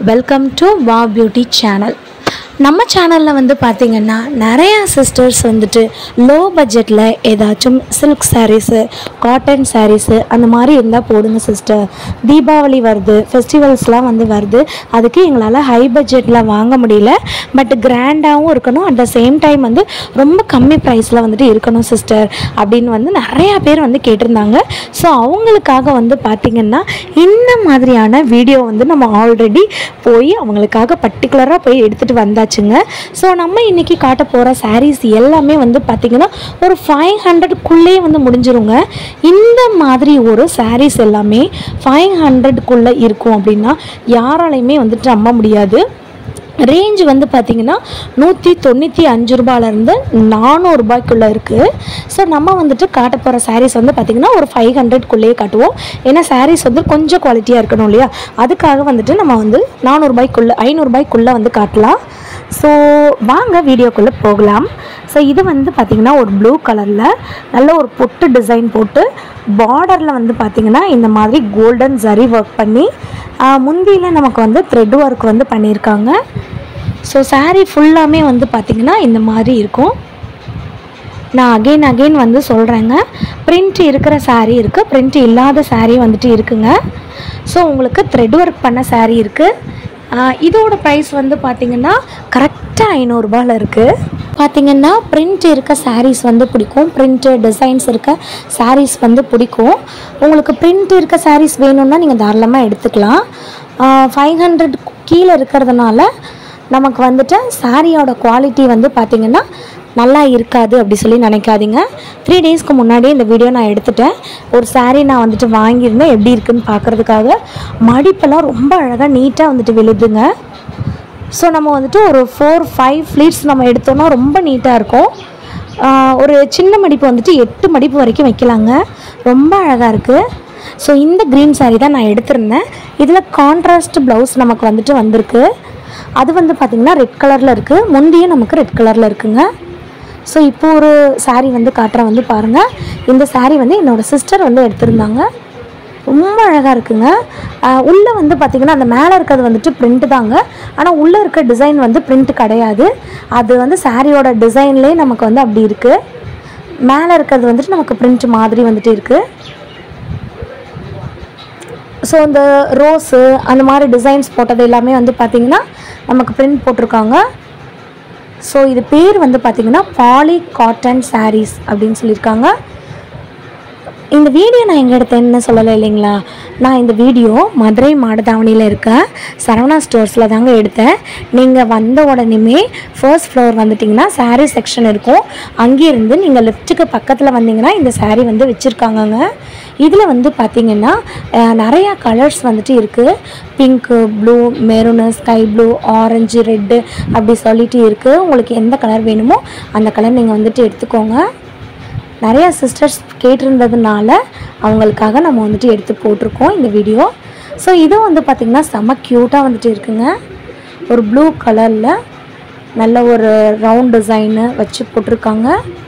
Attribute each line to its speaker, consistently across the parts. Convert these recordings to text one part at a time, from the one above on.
Speaker 1: welcome to வா beauty channel நம்ம சேனலில் வந்து பார்த்திங்கன்னா நிறையா சிஸ்டர்ஸ் வந்துட்டு லோ பட்ஜெட்டில் ஏதாச்சும் சில்க் சாரீஸு காட்டன் சாரீஸு அந்த மாதிரி இருந்தால் போடுங்க சிஸ்டர் தீபாவளி வருது ஃபெஸ்டிவல்ஸ்லாம் வந்து வருது அதுக்கு எங்களால் ஹை பட்ஜெட்டில் வாங்க முடியல பட் கிராண்டாகவும் இருக்கணும் அட் த சேம் டைம் வந்து ரொம்ப கம்மி ப்ரைஸில் வந்துட்டு இருக்கணும் சிஸ்டர் அப்படின்னு வந்து நிறையா பேர் வந்து கேட்டிருந்தாங்க ஸோ அவங்களுக்காக வந்து பார்த்திங்கன்னா இந்த மாதிரியான வீடியோ வந்து நம்ம ஆல்ரெடி போய் அவங்களுக்காக பர்டிகுலராக போய் எடுத்துகிட்டு வந்தாச்சுங்க ஸோ நம்ம இன்றைக்கி காட்ட போகிற sarees எல்லாமே வந்து பார்த்திங்கன்னா ஒரு ஃபைவ் ஹண்ட்ரட்குள்ளேயே வந்து முடிஞ்சிருங்க இந்த மாதிரி ஒரு sarees எல்லாமே ஃபைவ் ஹண்ட்ரட்குள்ளே இருக்கும் அப்படின்னா யாராலையுமே வந்துட்டு நம்ப முடியாது ரேஞ்ச் வந்து பார்த்திங்கன்னா நூற்றி தொண்ணூற்றி அஞ்சு ரூபாயிலேருந்து நானூறுரூபாய்க்குள்ளே இருக்குது ஸோ நம்ம வந்துட்டு காட்ட போகிற sarees வந்து பார்த்திங்கன்னா ஒரு ஃபைவ் ஹண்ட்ரட்குள்ளேயே காட்டுவோம் ஏன்னா sarees வந்து கொஞ்சம் குவாலிட்டியாக இருக்கணும் இல்லையா அதுக்காக வந்துட்டு நம்ம வந்து நானூறுபாய்க்குள்ளே ஐநூறுபாய்க்குள்ளே வந்து காட்டலாம் ஸோ வாங்க வீடியோக்குள்ளே போகலாம் ஸோ இது வந்து பார்த்திங்கன்னா ஒரு ப்ளூ கலரில் நல்ல ஒரு பொட்டு டிசைன் போட்டு பார்டரில் வந்து பார்த்திங்கன்னா இந்த மாதிரி கோல்டன் ஜரி ஒர்க் பண்ணி முந்தியில் நமக்கு வந்து த்ரெட் ஒர்க் வந்து பண்ணியிருக்காங்க ஸோ saree ஃபுல்லாமே வந்து பார்த்திங்கன்னா இந்த மாதிரி இருக்கும் நான் அகைன் அகைன் வந்து சொல்கிறேங்க பிரிண்ட் இருக்கிற saree இருக்குது பிரிண்ட் இல்லாத saree வந்துட்டு இருக்குங்க ஸோ உங்களுக்கு த்ரெட் ஒர்க் பண்ண saree இருக்குது இதோட ப்ரைஸ் வந்து பார்த்திங்கன்னா கரெக்டாக ஐநூறுரூபாவில் இருக்குது பார்த்திங்கன்னா பிரிண்ட் இருக்க sarees வந்து பிடிக்கும் பிரிண்ட்டு டிசைன்ஸ் இருக்க sarees வந்து பிடிக்கும் உங்களுக்கு பிரிண்ட் இருக்க sarees வேணும்னா நீங்கள் தாராளமாக எடுத்துக்கலாம் ஃபைவ் ஹண்ட்ரட் கீழே இருக்கிறதுனால நமக்கு வந்துட்டு சாரியோட குவாலிட்டி வந்து பார்த்திங்கன்னா நல்லா இருக்காது அப்படி சொல்லி நினைக்காதீங்க த்ரீ டேஸ்க்கு முன்னாடியே இந்த வீடியோ நான் எடுத்துட்டேன் ஒரு saree நான் வந்துட்டு வாங்கியிருந்தேன் எப்படி இருக்குன்னு பார்க்குறதுக்காக மடிப்பெல்லாம் ரொம்ப அழகாக நீட்டாக வந்துட்டு விழுதுங்க ஸோ நம்ம வந்துட்டு ஒரு ஃபோர் ஃபைவ் ஃப்ளீட்ஸ் நம்ம எடுத்தோம்னா ரொம்ப நீட்டாக இருக்கும் ஆஹ் ஒரு சின்ன மடிப்பு வந்துட்டு எட்டு மடிப்பு வரைக்கும் வைக்கலாங்க ரொம்ப அழகாக இருக்குது ஸோ இந்த க்ரீன் saree தான் நான் எடுத்திருந்தேன் இதில் கான்ட்ராஸ்ட் ப்ளவுஸ் நமக்கு வந்துட்டு வந்திருக்கு அது வந்து பார்த்திங்கன்னா ரெட் கலரில் இருக்குது முந்தியும் நமக்கு ரெட் கலரில் இருக்குங்க ஸோ இப்போ ஒரு saree வந்து காட்டுறேன் வந்து பாருங்கள் இந்த saree வந்து என்னோடய சிஸ்டர் வந்து எடுத்திருந்தாங்க ரொம்ப அழகாக இருக்குங்க ஆஹ் உள்ளே வந்து பார்த்திங்கன்னா அந்த மேலே இருக்கிறது வந்துட்டு பிரிண்ட் தாங்க ஆனால் உள்ளே இருக்க டிசைன் வந்து பிரிண்ட் கிடையாது அது வந்து சாரியோட டிசைன்லேயே நமக்கு வந்து அப்படி இருக்குது மேலே இருக்கிறது வந்துட்டு நமக்கு பிரிண்ட் மாதிரி வந்துட்டு இருக்குது ஸோ இந்த ரோஸு அந்த மாதிரி டிசைன்ஸ் போட்டது எல்லாமே வந்து பார்த்திங்கன்னா நமக்கு பிரிண்ட் போட்டிருக்காங்க ஸோ இது பேர் வந்து பார்த்திங்கன்னா பாலி காட்டன் sarees அப்படின்னு சொல்லியிருக்காங்க இந்த வீடியோ நான் எங்கே எடுத்தேன்னு சொல்லலை இல்லைங்களா நான் இந்த வீடியோ மதுரை மாடதாவணியில் இருக்க சரவணா ஸ்டோர்ஸில் தாங்க எடுத்தேன் நீங்கள் வந்த உடனேமே ஃபர்ஸ்ட் ஃப்ளோர் வந்துட்டிங்கன்னா saree செக்ஷன் இருக்கும் அங்கேருந்து நீங்கள் லெஃப்ட்டுக்கு பக்கத்தில் வந்தீங்கன்னா இந்த saree வந்து வச்சுருக்காங்கங்க இதில் வந்து பார்த்திங்கன்னா அஹ், நிறையா கலர்ஸ் வந்துட்டு இருக்குது pink blue maroon sky blue orange red அப்படி சொல்லிட்டு இருக்குது உங்களுக்கு எந்த கலர் வேணுமோ அந்த கலர் நீங்கள் வந்துட்டு எடுத்துக்கோங்க நிறையா சிஸ்டர்ஸ் கேட்டிருந்ததுனால அவங்களுக்காக நம்ம வந்துட்டு எடுத்து போட்டிருக்கோம் இந்த வீடியோ ஸோ இதுவும் வந்து பார்த்திங்கன்னா செம்ம க்யூட்டாக வந்துட்டு இருக்குங்க ஒரு ப்ளூ கலரில் நல்ல ஒரு ரவுண்ட் டிசைனு வச்சு போட்டிருக்காங்க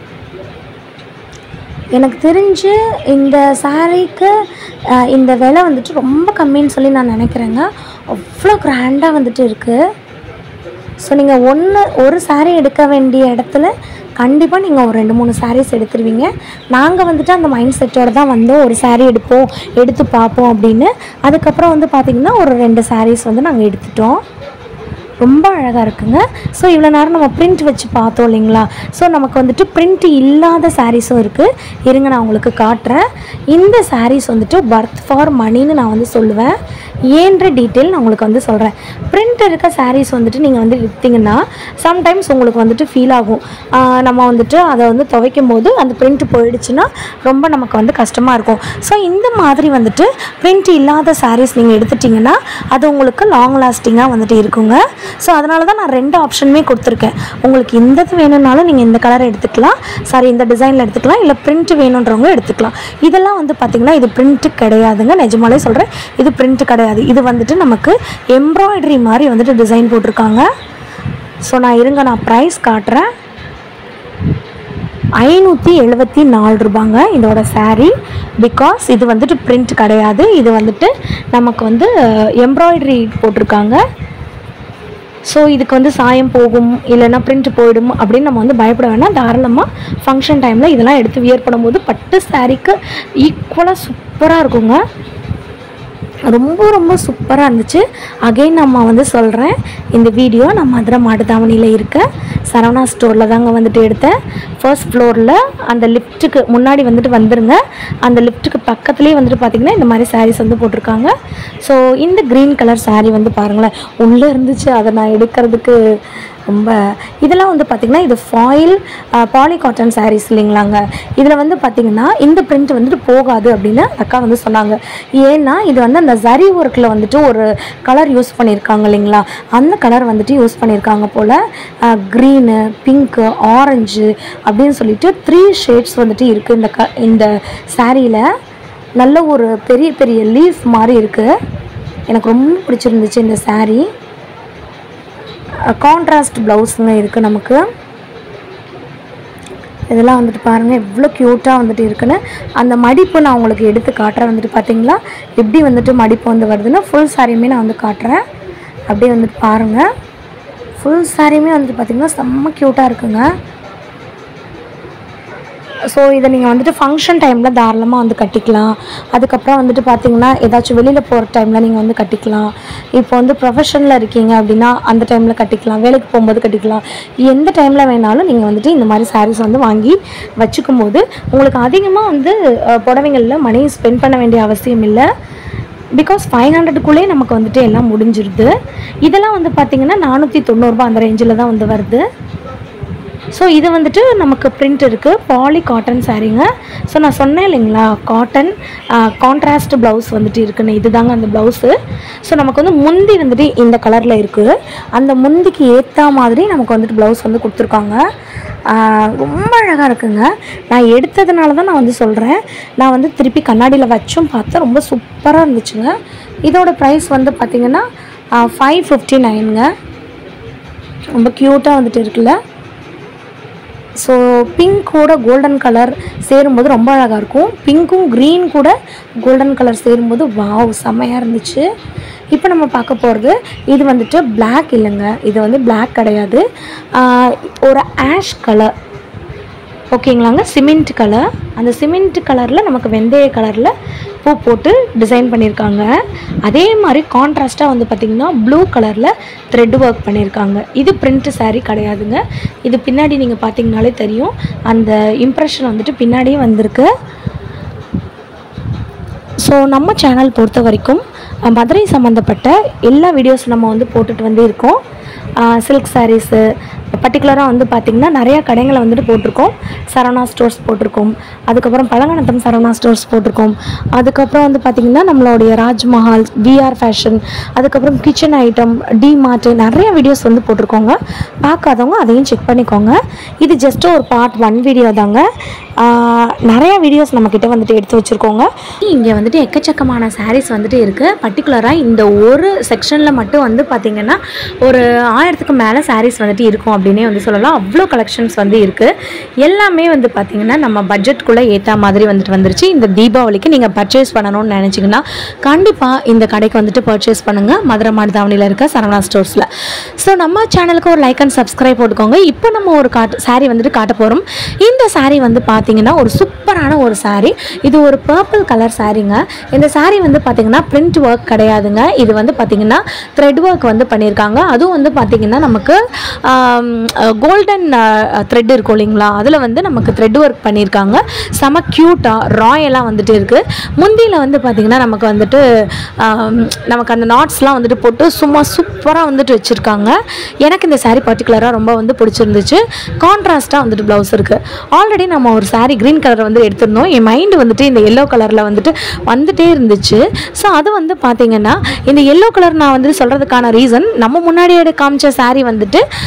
Speaker 1: எனக்கு தெரிஞ்சு இந்த சாரீக்கு இந்த விலை வந்துட்டு ரொம்ப கம்மின்னு சொல்லி நான் நினைக்கிறேங்க அவ்வளோ கிராண்டாக வந்துட்டு இருக்குது ஸோ நீங்கள் ஒன்று ஒரு saree எடுக்க வேண்டிய இடத்துல கண்டிப்பாக நீங்கள் ஒரு ரெண்டு மூணு sarees எடுத்துருவீங்க நாங்கள் வந்துட்டு அந்த மைண்ட் செட்டோட தான் வந்தோம் ஒரு saree எடுப்போம் எடுத்து பார்ப்போம் அப்படின்னு அதுக்கப்புறம் வந்து பார்த்திங்கன்னா ஒரு ரெண்டு sarees வந்து நாங்கள் எடுத்துட்டோம் ரொம்ப அழகாக இருக்குங்க ஸோ இவ்வளோ நேரம் நம்ம பிரிண்ட் வச்சு பார்த்தோம் இல்லைங்களா ஸோ நமக்கு வந்துட்டு பிரிண்ட் இல்லாத சாரீஸும் இருக்குது இருங்க நான் உங்களுக்கு காட்டுறேன் இந்த sarees வந்துட்டு ஒர்த் ஃபார் மணின்னு நான் வந்து சொல்லுவேன் ஏன்ற டீட்டெயில் நான் உங்களுக்கு வந்து சொல்கிறேன் பிரிண்ட் இருக்க sarees வந்துட்டு நீங்கள் வந்து விற்றீங்கன்னா சம்டைம்ஸ் உங்களுக்கு வந்துட்டு ஃபீல் ஆகும் ஆஹ் நம்ம வந்துட்டு அதை வந்து துவைக்கும் போது அந்த பிரிண்ட் போயிடுச்சுன்னா ரொம்ப நமக்கு வந்து கஷ்டமாக இருக்கும் ஸோ இந்த மாதிரி வந்துட்டு பிரிண்ட் இல்லாத sarees நீங்கள் எடுத்துட்டிங்கன்னா அது உங்களுக்கு லாங் லாஸ்டிங்காக வந்துட்டு இருக்குங்க ஸோ அதனால தான் நான் ரெண்டு ஆப்ஷனுமே கொடுத்துருக்கேன் உங்களுக்கு இந்த இது வேணும்னாலும் நீங்கள் இந்த கலர் எடுத்துக்கலாம் சாரி இந்த டிசைனில் எடுத்துக்கலாம் இல்லை பிரிண்ட் வேணுன்றவங்க எடுத்துக்கலாம் இதெல்லாம் வந்து பார்த்திங்கன்னா இது பிரிண்ட் கிடையாதுங்க நிஜமாலே சொல்கிறேன் இது பிரிண்ட் கிடையாது இது வந்துட்டு நமக்கு எம்ப்ராய்டரி மாதிரி வந்துட்டு டிசைன் போட்டிருக்காங்க ஸோ நான் இருங்க நான் ப்ரைஸ் காட்டுறேன் ஐநூற்றி எழுபத்தி நாலு ரூபாங்க இதோட saree பிகாஸ் இது வந்துட்டு பிரிண்ட் கிடையாது இது வந்துட்டு நமக்கு வந்து எம்ப்ராய்டரி போட்டிருக்காங்க ஸோ இதுக்கு வந்து சாயம் போகும் இல்லைன்னா பிரிண்ட் போயிடும் அப்படின்னு நம்ம வந்து பயப்பட வேணாம் தாராளமாக ஃபங்க்ஷன் டைமில் இதெல்லாம் எடுத்து வியர் பண்ணும்போது பட்டு சாரீக்கு ஈக்குவலாக சூப்பராக இருக்குங்க ரொம்ப ரொம்ப சூப்பராக இருந்துச்சு அகைன் நம்ம வந்து சொல்கிறேன் இந்த வீடியோ நான் மதுரை மாட்டுத்தாவணியில் இருக்க சரவணா ஸ்டோரில் தாங்க வந்துட்டு எடுத்தேன் ஃபர்ஸ்ட் ஃப்ளோரில் அந்த லிஃப்ட்டுக்கு முன்னாடி வந்துட்டு வந்துருங்க அந்த லிஃப்ட்டுக்கு பக்கத்துலேயே வந்துட்டு பார்த்திங்கன்னா இந்த மாதிரி sarees வந்து போட்டிருக்காங்க ஸோ இந்த க்ரீன் கலர் saree வந்து பாருங்களேன் உள்ளே இருந்துச்சு அதை நான் எடுக்கிறதுக்கு ரொம்ப இதெல்லாம் வந்து பார்த்திங்கன்னா இது ஃபாயில் பாலி காட்டன் sarees இல்லைங்களாங்க இதில் வந்து பார்த்திங்கன்னா இந்த print வந்துட்டு போகாது அப்படின்னு அக்கா வந்து சொன்னாங்க ஏன்னா இது வந்து அந்த ஜரி ஒர்க்கில் வந்துட்டு ஒரு கலர் யூஸ் பண்ணியிருக்காங்க இல்லைங்களா அந்த கலர் வந்துட்டு யூஸ் பண்ணியிருக்காங்க போல் க்ரீனு பிங்க்கு ஆரஞ்சு அப்படின்னு சொல்லிட்டு த்ரீ ஷேட்ஸ் வந்துட்டு இருக்குது இந்த க இந்த சாரியில் நல்ல ஒரு பெரிய பெரிய லீஃப் மாதிரி இருக்குது எனக்கு ரொம்ப பிடிச்சிருந்துச்சு இந்த saree கான்ட்ராஸ்ட் ப்ளவுஸுங்க இருக்குது நமக்கு இதெல்லாம் வந்துட்டு பாருங்கள் எவ்வளோ க்யூட்டாக வந்துட்டு இருக்குன்னு அந்த மடிப்பு நான் உங்களுக்கு எடுத்து காட்டுறேன் வந்துட்டு பார்த்தீங்களா எப்படி வந்துட்டு மடிப்பு வந்து வருதுன்னா ஃபுல் சாரியுமே நான் வந்து காட்டுறேன் அப்படியே வந்துட்டு பாருங்கள் ஃபுல் சாரியுமே வந்துட்டு பார்த்தீங்கன்னா செம்ம க்யூட்டாக இருக்குங்க ஸோ இதை நீங்கள் வந்துட்டு ஃபங்க்ஷன் டைமில் தாராளமாக வந்து கட்டிக்கலாம் அதுக்கப்புறம் வந்துட்டு பார்த்தீங்கன்னா ஏதாச்சும் வெளியில் போகிற டைமில் நீங்கள் வந்து கட்டிக்கலாம் இப்போ வந்து ப்ரொஃபஷனில் இருக்கீங்க அப்படின்னா அந்த டைமில் கட்டிக்கலாம் வேலைக்கு போகும்போது கட்டிக்கலாம் எந்த டைமில் வேணாலும் நீங்கள் வந்துட்டு இந்த மாதிரி sarees வந்து வாங்கி வச்சுக்கும் போது உங்களுக்கு அதிகமாக வந்து அஹ், புடவைங்களில் மணி ஸ்பெண்ட் பண்ண வேண்டிய அவசியம் இல்லை பிகாஸ் ஃபைவ் ஹண்ட்ரடுக்குள்ளே நமக்கு வந்துட்டு எல்லாம் முடிஞ்சிருது இதெல்லாம் வந்து பார்த்தீங்கன்னா நானூற்றி தொண்ணூறுபா அந்த ரேஞ்சில் தான் வந்து வருது ஸோ இது வந்துட்டு நமக்கு பிரிண்ட் இருக்குது பாலி காட்டன் சாரீங்க ஸோ நான் சொன்னேன் இல்லைங்களா காட்டன் கான்ட்ராஸ்ட் ப்ளவுஸ் வந்துட்டு இருக்குன்னு இதுதாங்க அந்த ப்ளவுஸு ஸோ நமக்கு வந்து முந்தி வந்துட்டு இந்த கலரில் இருக்குது அந்த முந்திக்கு ஏற்ற மாதிரி நமக்கு வந்துட்டு ப்ளவுஸ் வந்து கொடுத்துருக்காங்க ஆஹ் ரொம்ப அழகாக இருக்குங்க நான் எடுத்ததுனால தான் நான் வந்து சொல்கிறேன் நான் வந்து திருப்பி கண்ணாடியில் வச்சும் பார்த்தேன் ரொம்ப சூப்பராக இருந்துச்சுங்க இதோட ப்ரைஸ் வந்து பார்த்திங்கன்னா ஃபைவ் ஃபிஃப்டி நைனுங்க ரொம்ப க்யூட்டாக வந்துட்டு இருக்குல்ல ஸோ பிங்க் கூட கோல்டன் கலர் சேரும்போது ரொம்ப அழகாக இருக்கும் பிங்க்கும் க்ரீன் கூட கோல்டன் கலர் சேரும்போது வாவ் செம்மையாக இருந்துச்சு இப்போ நம்ம பார்க்க போகிறது இது வந்துட்டு Black இல்லைங்க இது வந்து Black கிடையாது ஆஹ் ஒரு ஆஷ் கலர் ஓகேங்களாங்க சிமெண்ட் கலர் அந்த சிமெண்ட் கலரில் நமக்கு வெந்தய கலரில் பூ போட்டு டிசைன் பண்ணியிருக்காங்க அதே மாதிரி கான்ட்ராஸ்ட்டாக வந்து பார்த்திங்கன்னா ப்ளூ கலரில் த்ரெட் ஒர்க் பண்ணியிருக்காங்க இது பிரிண்ட் saree கிடையாதுங்க இது பின்னாடி நீங்கள் பார்த்தீங்கனாலே தெரியும் அந்த இம்ப்ரெஷன் வந்துட்டு பின்னாடியே வந்திருக்கு ஸோ நம்ம சேனல் பொறுத்த வரைக்கும் அஹ், மதுரை சம்மந்தப்பட்ட எல்லா வீடியோஸ் நம்ம வந்து போட்டுட்டு வந்து இருக்கோம் சில்க் சாரீஸு பர்டிகுலராக வந்து பார்த்திங்கன்னா நிறையா கடைங்களை வந்துட்டு போட்டிருக்கோம் சரவணா ஸ்டோர்ஸ் போட்டிருக்கோம் அதுக்கப்புறம் பழங்கணத்தம் சரவணா ஸ்டோர்ஸ் போட்டிருக்கோம் அதுக்கப்புறம் வந்து பார்த்திங்கன்னா நம்மளுடைய ராஜ்மஹால் விஆர் ஃபேஷன் அதுக்கப்புறம் கிச்சன் ஐட்டம் டிமார்ட் நிறைய வீடியோஸ் வந்து போட்டிருக்கோங்க பார்க்காதவங்க அதையும் செக் பண்ணிக்கோங்க இது ஜஸ்ட் ஒரு பார்ட் ஒன் வீடியோ தாங்க ஆஹ் நிறைய வீடியோஸ் நம்மக்கிட்ட வந்துட்டு எடுத்து வச்சுருக்கோங்க இங்கே வந்துட்டு எக்கச்சக்கமான sarees வந்துட்டு இருக்குது பர்டிகுலராக இந்த ஒரு செக்ஷனில் மட்டும் வந்து பார்த்திங்கன்னா ஒரு ஆயிரத்துக்கு மேலே sarees வந்துட்டு இருக்கும் அப்படின்னே வந்து சொல்லலாம் அவ்வளோ கலெக்ஷன்ஸ் வந்து இருக்குது எல்லாமே வந்து பார்த்திங்கன்னா நம்ம பட்ஜெட்குள்ளே ஏற்ற மாதிரி வந்துட்டு வந்துருச்சு இந்த தீபாவளிக்கு நீங்கள் பர்ச்சேஸ் பண்ணணும்னு நினச்சிங்கன்னா கண்டிப்பாக இந்த கடைக்கு வந்துட்டு பர்ச்சேஸ் பண்ணுங்கள் மதுரை மாடுதாவணியில் இருக்க சரவணா ஸ்டோர்ஸில் ஸோ நம்ம சேனலுக்கு ஒரு லைக் அண்ட் சப்ஸ்கிரைப் போட்டுக்கோங்க இப்போ நம்ம ஒரு காட்டு saree வந்துட்டு காட்ட போகிறோம் இந்த saree வந்து பார்த்தீங்கன்னா ஒரு சூப்பரான ஒரு saree இது ஒரு பர்பிள் கலர் சாரீங்க இந்த saree வந்து பார்த்தீங்கன்னா பிரிண்ட் ஒர்க் கிடையாதுங்க இது வந்து பார்த்தீங்கன்னா த்ரெட் ஒர்க் வந்து பண்ணியிருக்காங்க அதுவும் வந்து பார்த்தீங்கன்னா நமக்கு கோல்டன் த்ரெட் இருக்கும் இல்லைங்களா அதில் வந்து நமக்கு த்ரெட் ஒர்க் பண்ணியிருக்காங்க செம க்யூட்டாக ராயலாக வந்துட்டு இருக்குது முந்தியில் வந்து பார்த்திங்கன்னா நமக்கு வந்துட்டு ஆம், நமக்கு அந்த நாட்ஸ்லாம் வந்துட்டு போட்டு சும்மா சூப்பராக வந்துட்டு வச்சுருக்காங்க எனக்கு இந்த saree பர்டிகுலராக ரொம்ப வந்து பிடிச்சிருந்துச்சு கான்ட்ராஸ்ட்டாக வந்துட்டு ப்ளவுஸ் இருக்குது ஆல்ரெடி நம்ம ஒரு saree க்ரீன் கலர் வந்து எடுத்திருந்தோம் என் மைண்டு வந்துட்டு இந்த எல்லோ கலரில் வந்துட்டு வந்துட்டே இருந்துச்சு ஸோ அது வந்து பார்த்திங்கன்னா இந்த எல்லோ கலர் நான் வந்துட்டு சொல்கிறதுக்கான ரீசன் நம்ம முன்னாடி எடு காமிச்ச saree வந்துட்டு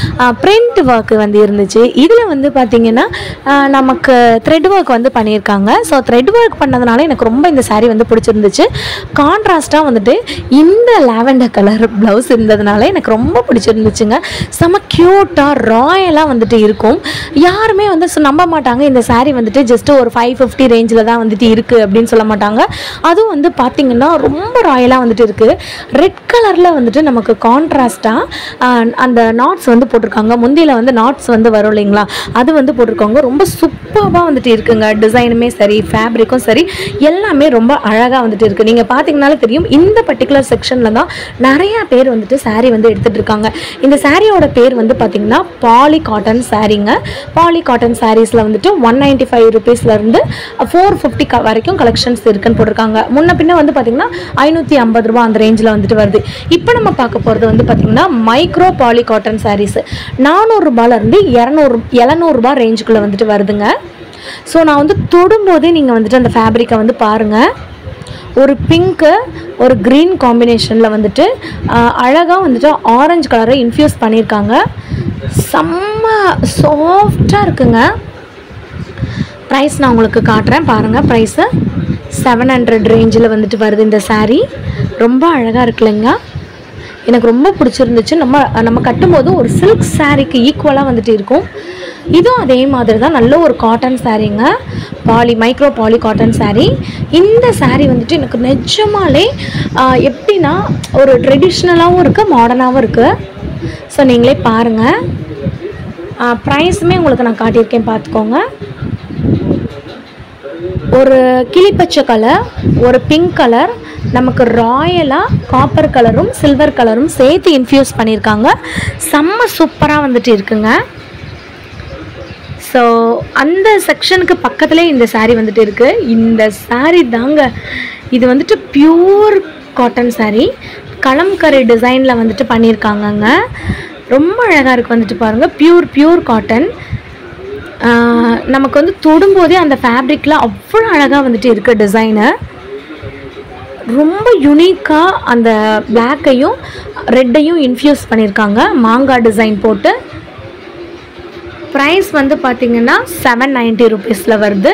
Speaker 1: பிரிண்ட் ஒர்க் வந்து இருந்துச்சு இதில் வந்து பார்த்திங்கன்னா ஆஹ், நமக்கு த்ரெட் ஒர்க் வந்து பண்ணியிருக்காங்க ஸோ த்ரெட் ஒர்க் பண்ணதுனால எனக்கு ரொம்ப இந்த saree வந்து பிடிச்சிருந்துச்சு கான்ட்ராஸ்ட்டாக வந்துட்டு இந்த லாவெண்டர் கலர் ப்ளவுஸ் இருந்ததுனால எனக்கு ரொம்ப பிடிச்சிருந்துச்சுங்க செம க்யூட்டாக ராயலாக வந்துட்டு இருக்கும் யாருமே வந்து சொ- நம்ப மாட்டாங்க இந்த saree வந்துட்டு ஜஸ்ட் ஒரு ஃபைவ் ஃபிஃப்டி ரேஞ்சில் தான் வந்துட்டு இருக்குது அப்படின்னு சொல்ல மாட்டாங்க அதுவும் வந்து பார்த்திங்கன்னா ரொம்ப ராயலாக வந்துட்டு இருக்குது ரெட் கலரில் வந்துட்டு நமக்கு கான்ட்ராஸ்ட்டாக அந்த நாட்ஸ் வந்து போட்டிருக்காங்க முந்தியில் வந்து நாட்ஸ் வந்து வரும் இல்லைங்களா அது வந்து போட்டிருக்காங்க ரொம்ப சூப்பராக வந்துட்டு இருக்குங்க டிசைனுமே சரி ஃபேப்ரிக்கும் சரி எல்லாமே ரொம்ப அழகாக வந்துட்டு இருக்குது நீங்கள் பார்த்தீங்கனாலே தெரியும் இந்த பர்டிகுலர் செக்ஷனில் தான் நிறையா பேர் வந்துட்டு saree வந்து எடுத்துகிட்டு இருக்காங்க இந்த சாரியோட பேர் வந்து பார்த்திங்கன்னா பாலி காட்டன் சாரீங்க பாலி காட்டன் சாரீஸில் வந்துட்டு ஒன் நைன்ட்டி ஃபைவ் ருபீஸ்லேருந்து ஃபோர் ஃபிஃப்டி க வரைக்கும் கலெக்ஷன்ஸ் இருக்குன்னு போட்டிருக்காங்க முன்ன பின்ன வந்து பார்த்திங்கன்னா ஐநூற்றி ஐம்பது ரூபா அந்த ரேஞ்சில் வந்துட்டு வருது இப்போ நம்ம பார்க்க போகிறது வந்து பார்த்திங்கன்னா மைக்ரோ பாலி காட்டன் சாரீஸ் நானூறுரூபாலேருந்து இரநூறு எழுநூறுபா ரேஞ்சுக்குள்ளே வந்துட்டு வருதுங்க ஸோ நான் வந்து தொடும்போதே நீங்கள் வந்துட்டு அந்த ஃபேப்ரிக்கை வந்து பாருங்கள் ஒரு பிங்க்கு ஒரு க்ரீன் காம்பினேஷனில் வந்துட்டு அழகாக வந்துட்டு ஆரஞ்சு கலரை இன்ஃப்யூஸ் பண்ணியிருக்காங்க செம்ம சாஃப்டாக இருக்குங்க ப்ரைஸ் நான் உங்களுக்கு காட்டுறேன் பாருங்கள் ப்ரைஸு செவன் ஹண்ட்ரட் ரேஞ்சில் வந்துட்டு வருது இந்த saree ரொம்ப அழகாக இருக்குல்லைங்க எனக்கு ரொம்ப பிடிச்சிருந்துச்சு நம்ம நம்ம கட்டும்போது ஒரு சில்க் சாரீக்கு ஈக்குவலாக வந்துட்டு இருக்கும் இதுவும் அதே மாதிரி தான் நல்ல ஒரு காட்டன் சாரீங்க poly micro poly cotton saree இந்த saree வந்துட்டு எனக்கு நிஜமாலே ஆஹ், எப்படின்னா ஒரு ட்ரெடிஷ்னலாகவும் இருக்குது மாடர்னாகவும் இருக்குது ஸோ நீங்களே பாருங்கள் ப்ரைஸுமே உங்களுக்கு நான் காட்டியிருக்கேன் பார்த்துக்கோங்க ஒரு கிளிப்பச்சை கலர் ஒரு பிங்க் கலர் நமக்கு ராயலாக காப்பர் கலரும் சில்வர் கலரும் சேர்த்து இன்ஃப்யூஸ் பண்ணியிருக்காங்க செம்ம சூப்பராக வந்துட்டு இருக்குங்க ஸோ அந்த செக்ஷனுக்கு பக்கத்துலேயே இந்த saree வந்துட்டு இருக்குது இந்த saree தாங்க இது வந்துட்டு பியூர் காட்டன் saree கலம்கரை டிசைனில் வந்துட்டு பண்ணியிருக்காங்கங்க ரொம்ப அழகாக இருக்குது வந்துட்டு பாருங்கள் பியூர் பியூர் காட்டன் நமக்கு வந்து தொடும்போதே அந்த ஃபேப்ரிக்கில் அவ்வளோ அழகாக வந்துட்டு இருக்குது டிசைனு ரொம்ப யுனிக்காக அந்த பிளாக்கையும் ரெட்டையும் இன்ஃப்யூஸ் பண்ணியிருக்காங்க மாங்காய் டிசைன் போட்டு ப்ரைஸ் வந்து பார்த்தீங்கன்னா செவன் நைன்ட்டி ருபீஸில் வருது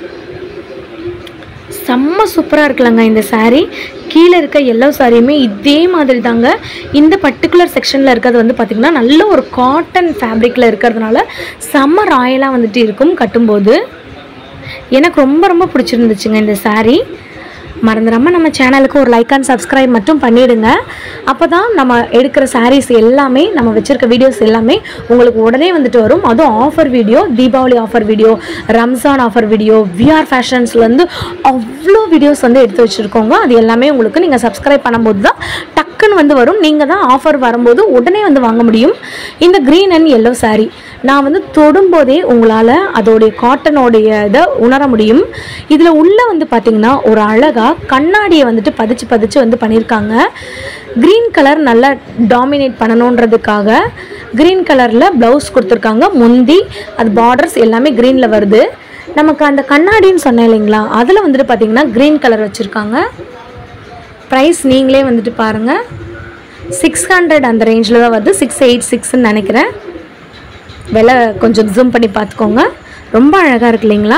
Speaker 1: செம்ம சூப்பராக இருக்குல்லங்க இந்த saree கீழே இருக்க எல்லோ சாரியுமே இதே மாதிரி தாங்க இந்த பர்டிகுலர் செக்ஷனில் இருக்கிறது வந்து பார்த்திங்கன்னா நல்ல ஒரு காட்டன் ஃபேப்ரிக்கில் இருக்கிறதுனால செம்ம ராயலாக வந்துட்டு இருக்கும் கட்டும்போது எனக்கு ரொம்ப ரொம்ப பிடிச்சிருந்துச்சுங்க இந்த saree மறந்துடாம நம்ம சேனலுக்கு ஒரு லைக் அண்ட் சப்ஸ்கிரைப் மட்டும் பண்ணிவிடுங்க அப்போ தான் நம்ம எடுக்கிற sarees எல்லாமே நம்ம வச்சுருக்க வீடியோஸ் எல்லாமே உங்களுக்கு உடனே வந்துட்டு வரும் அதுவும் offer video Deepavali offer video Ramzan offer video VR ஃபேஷன்ஸ்லேருந்து அவ்வளோ வீடியோஸ் வந்து எடுத்து வச்சுருக்கோங்க அது எல்லாமே உங்களுக்கு நீங்கள் சப்ஸ்கிரைப் பண்ணும்போது தான் டக்குன்னு வந்து வரும் நீங்கள் தான் ஆஃபர் வரும்போது உடனே வந்து வாங்க முடியும் இந்த க்ரீன் அண்ட் எல்லோ saree நான் வந்து தொடும்போதே உங்களால் அதோடைய காட்டனோடைய இதை உணர முடியும் இதில் உள்ளே வந்து பார்த்திங்கன்னா ஒரு அழகாக கண்ணாடியை வந்துட்டு பதிச்சு பதிச்சு வந்து பண்ணியிருக்காங்க க்ரீன் கலர் நல்லா டாமினேட் பண்ணணுன்றதுக்காக க்ரீன் கலரில் ப்ளவுஸ் கொடுத்துருக்காங்க முந்தி அது பார்டர்ஸ் எல்லாமே க்ரீனில் வருது நமக்கு அந்த கண்ணாடின்னு சொன்னேன் இல்லைங்களா அதில் வந்துட்டு பார்த்திங்கன்னா க்ரீன் கலர் வச்சுருக்காங்க ப்ரைஸ் நீங்களே வந்துட்டு பாருங்கள் சிக்ஸ் ஹண்ட்ரட் அந்த ரேஞ்சில் தான் வருது சிக்ஸ் எயிட் சிக்ஸ்ன்னு நினைக்கிறேன் விலை கொஞ்சம் ஜூம் பண்ணி பார்த்துக்கோங்க ரொம்ப அழகாக இருக்கு இல்லைங்களா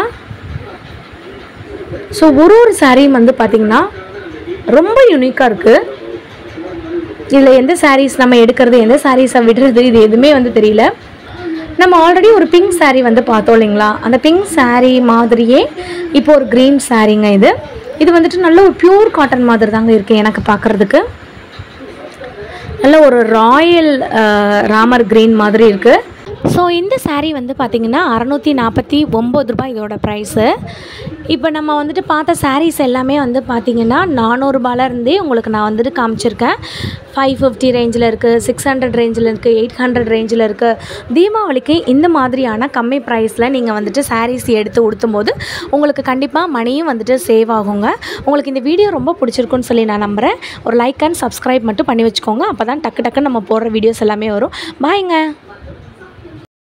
Speaker 1: ஸோ ஒரு ஒரு சாரியும் வந்து பார்த்திங்கன்னா ரொம்ப யூனிக்காக இருக்குது இதில் எந்த சாரீஸ் நம்ம எடுக்கிறது எந்த சாரீஸை விடுறது இது எதுவுமே வந்து தெரியல நம்ம ஆல்ரெடி ஒரு பிங்க் saree வந்து பார்த்தோம் இல்லைங்களா அந்த பிங்க் saree மாதிரியே இப்போ ஒரு க்ரீன் சாரீங்க இது இது வந்துட்டு நல்ல ஒரு பியூர் காட்டன் மாதிரி தாங்க இருக்குது எனக்கு பார்க்குறதுக்கு நல்ல ஒரு ராயல் ராமர் கிரீன் மாதிரி இருக்குது ஸோ இந்த saree வந்து பார்த்திங்கன்னா அறநூற்றி நாற்பத்தி ஒம்பது ரூபாய் இதோட ப்ரைஸு இப்போ நம்ம வந்துட்டு பார்த்த sarees எல்லாமே வந்து பார்த்திங்கன்னா நானூறுபாலேருந்தே உங்களுக்கு நான் வந்துட்டு காமிச்சிருக்கேன் ஃபைவ் ஃபிஃப்டி ரேஞ்சில் இருக்குது சிக்ஸ் ஹண்ட்ரட் ரேஞ்சில் இருக்குது எயிட் ஹண்ட்ரட் ரேஞ்சில் இருக்குது தீபாவளிக்கு இந்த மாதிரியான கம்மி ப்ரைஸில் நீங்கள் வந்துட்டு sarees எடுத்து உடுத்தும் போது உங்களுக்கு கண்டிப்பாக மணியும் வந்துட்டு சேவ் ஆகுங்க உங்களுக்கு இந்த வீடியோ ரொம்ப பிடிச்சிருக்குன்னு சொல்லி நான் நம்புகிறேன் ஒரு லைக் அண்ட் சப்ஸ்கிரைப் மட்டும் பண்ணி வச்சுக்கோங்க அப்போ தான் டக்கு டக்குன்னு நம்ம போடுற வீடியோஸ் எல்லாமே வரும் பாய்ங்க